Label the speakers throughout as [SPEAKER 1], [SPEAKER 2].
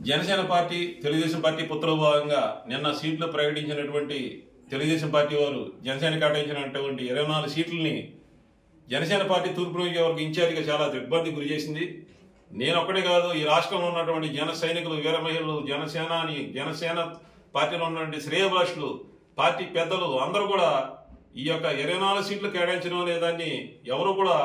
[SPEAKER 1] Janasena party Telugu Desam party పుత్రలో భాగంగా నిన్న సీట్లు ప్రకటించినటువంటి తెలుగుదేశం పార్టీ వారు జనసేన కేటాయించినటువంటి ఇరవై నాలుగు సీట్లని జనసేన పార్టీ తూర్పు నియోజకవర్గ ఇన్ఛార్జిగా చాలా ఇబ్బంది గురి చేసింది నేను ఒక్కడే కాదు ఈ రాష్ట్రంలో ఉన్నటువంటి జన సైనికులు వీర మహిళలు జనసేనాని జనసేన పార్టీలో ఉన్నటువంటి శ్రేయభాషులు పార్టీ పెద్దలు అందరూ కూడా ఈ యొక్క ఇరవై నాలుగు సీట్లు కేటాయించడం అనే దాన్ని ఎవరు కూడా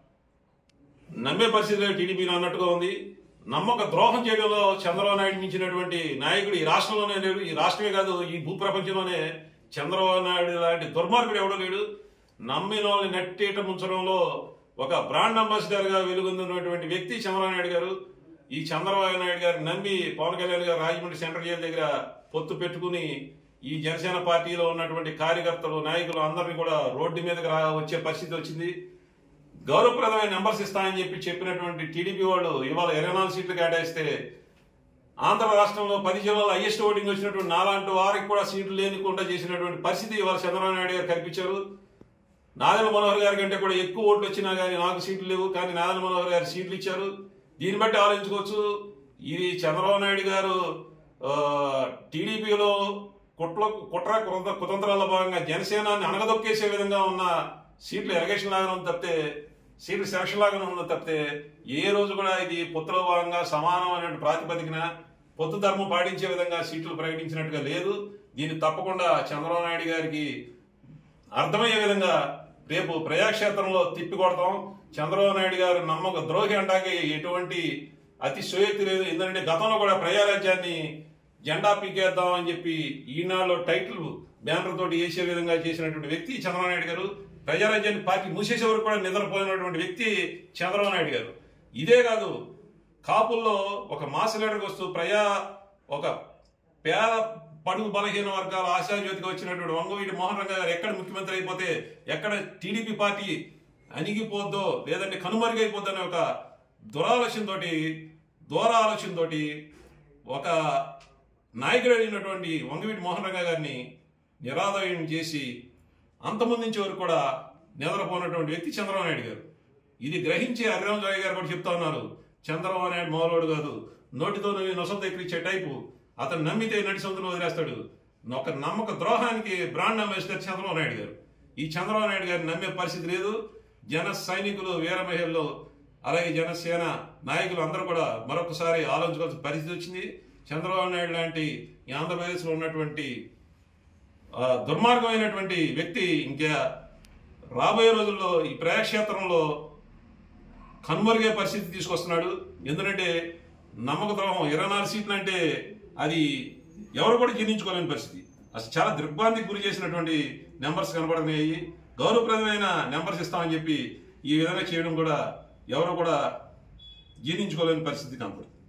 [SPEAKER 1] నమ్మే పరిస్థితిలో టీడీపీ అన్నట్టుగా ఉంది నమ్మక ద్రోహం చేయడంలో చంద్రబాబు నాయుడు మించినటువంటి నాయకుడు ఈ రాష్ట్రంలోనే లేడు ఈ రాష్ట్రమే కాదు ఈ భూప్రపంచంలోనే చంద్రబాబు నాయుడు లాంటి దుర్మార్గుడు ఎవడో లేడు నమ్మిన వాళ్ళని నెట్టేట ముంచడంలో ఒక బ్రాండ్ అంబాసిడర్ గా వెలుగొందినటువంటి వ్యక్తి చంద్రబాబు నాయుడు గారు ఈ చంద్రబాబు నాయుడు గారు నమ్మి పవన్ కళ్యాణ్ గారు రాజమండ్రి సెంట్రల్ జైలు దగ్గర పొత్తు పెట్టుకుని ఈ జనసేన పార్టీలో ఉన్నటువంటి కార్యకర్తలు నాయకులు అందరినీ కూడా రోడ్డు మీదకి రా వచ్చే పరిస్థితి వచ్చింది గౌరవప్రదమైన నెంబర్స్ ఇస్తానని చెప్పి చెప్పినటువంటి టీడీపీ వాళ్ళు ఇవాళ ఇరవై నాలుగు సీట్లు కేటాయిస్తే ఆంధ్ర రాష్ట్రంలో పది జిల్లాలో హైయెస్ట్ ఓటింగ్ వచ్చినటువంటి నాలాంటి వారికి కూడా సీట్లు లేనికుండా చేసినటువంటి పరిస్థితి ఇవాళ చంద్రబాబు నాయుడు గారు కల్పించారు నాదల మనోహర్ గారి కంటే కూడా ఎక్కువ ఓట్లు వచ్చినా కానీ నాకు సీట్లు లేవు కానీ నాదల మనోహర్ గారు సీట్లు ఇచ్చారు దీన్ని బట్టి ఆలోచించుకోవచ్చు ఇది చంద్రబాబు నాయుడు గారు ఆ, టీడీపీలో కుట్ర కుట్ర కుతంత్ర- కుతంత్రాల భాగంగా జనసేనాన్ని అనగదొక్కేసే విధంగా ఉన్న సీట్లు ఎలగేషన్ లాగానే ఉంది తప్పితే సీట్లు సెలక్షన్ లాగానే ఉంది తప్పితే ఏ రోజు కూడా ఇది పొత్తుల భాగంగా సమానమైన ప్రాతిపదికన పొత్తు ధర్మం పాటించే విధంగా సీట్లు ప్రకటించినట్టుగా లేదు దీన్ని తప్పకుండా చంద్రబాబు నాయుడు గారికి అర్థమయ్యే విధంగా రేపు ప్రజాక్షేత్రంలో తిప్పి కొడతాం చంద్రబాబు నాయుడు గారు నమ్మక ద్రోహి అంటాకి ఎటువంటి అతి సోయక్తి లేదు ఎందుకంటే గతంలో కూడా ప్రజారాజ్యాన్ని జెండా పీకేద్దాం అని చెప్పి ఈనాడులో టైటిల్ బ్యానర్ తోటి వేసే విధంగా చేసినటువంటి వ్యక్తి చంద్రబాబు నాయుడు గారు ప్రజారాజ్యాన్ని పార్టీ మూసేసే వరకు కూడా నిద్రపోయినటువంటి వ్యక్తి చంద్రబాబు నాయుడు గారు ఇదే కాదు కాపుల్లో ఒక మాస్ లీడర్కి వస్తూ ప్రజా ఒక పేద పడుగు బలహీన వర్గాల ఆశాజ్యోతిగా వచ్చినటువంటి వంగవీటి మోహన్ రంగ గారు ఎక్కడ ముఖ్యమంత్రి అయిపోతే ఎక్కడ టీడీపీ పార్టీ అణిగిపోద్దో లేదంటే కనుమరుగైపోద్దో అనే ఒక దురాలోచనతోటి దూర ఆలోచనతోటి ఒక నాయకుడు అయినటువంటి వంగవీటి మోహన్ రంగ గారిని నిరాదయం చేసి అంతమందించే వరకు కూడా నిద్రపోయినటువంటి వ్యక్తి చంద్రబాబు నాయుడు గారు ఇది గ్రహించి హరిరామ్ జోయ్ గారు కూడా చెప్తా ఉన్నారు చంద్రబాబు నాయుడు మామూలుడు కాదు నోటితో నువ్వు నొసలు దగ్గరిచ్చే టైపు అతను నమ్మితే నడి సొంతలో వదిలేస్తాడు ఒక నమ్మక ద్రోహానికి బ్రాండ్ అంబాసిడర్ చంద్రబాబు నాయుడు గారు ఈ చంద్రబాబు నాయుడు గారిని నమ్మే పరిస్థితి లేదు జన సైనికులు వీర మహిళలు అలాగే జనసేన నాయకులు అందరూ కూడా మరొకసారి ఆలోచించుకోవాల్సిన పరిస్థితి వచ్చింది చంద్రబాబు నాయుడు లాంటి ఈ ఆంధ్రప్రదేశ్లో ఉన్నటువంటి ఆ, దుర్మార్గమైనటువంటి వ్యక్తి ఇంకా రాబోయే రోజుల్లో ఈ ప్రజాక్షేత్రంలో కనుమరుగే పరిస్థితి తీసుకొస్తున్నాడు ఎందుకంటే నమ్మక ద్రోహం ఇరవై నాలుగు సీట్లు అంటే అది ఎవరు కూడా జీర్ణించుకోలేని పరిస్థితి అసలు చాలా దిగ్భ్రాంతికి గురి చేసినటువంటి నెంబర్స్ కనబడుతున్నాయి గౌరవప్రదమైన నెంబర్స్ ఇస్తామని చెప్పి ఈ విధంగా చేయడం కూడా ఎవరు కూడా జీర్ణించుకోలేని పరిస్థితి కనపడుతుంది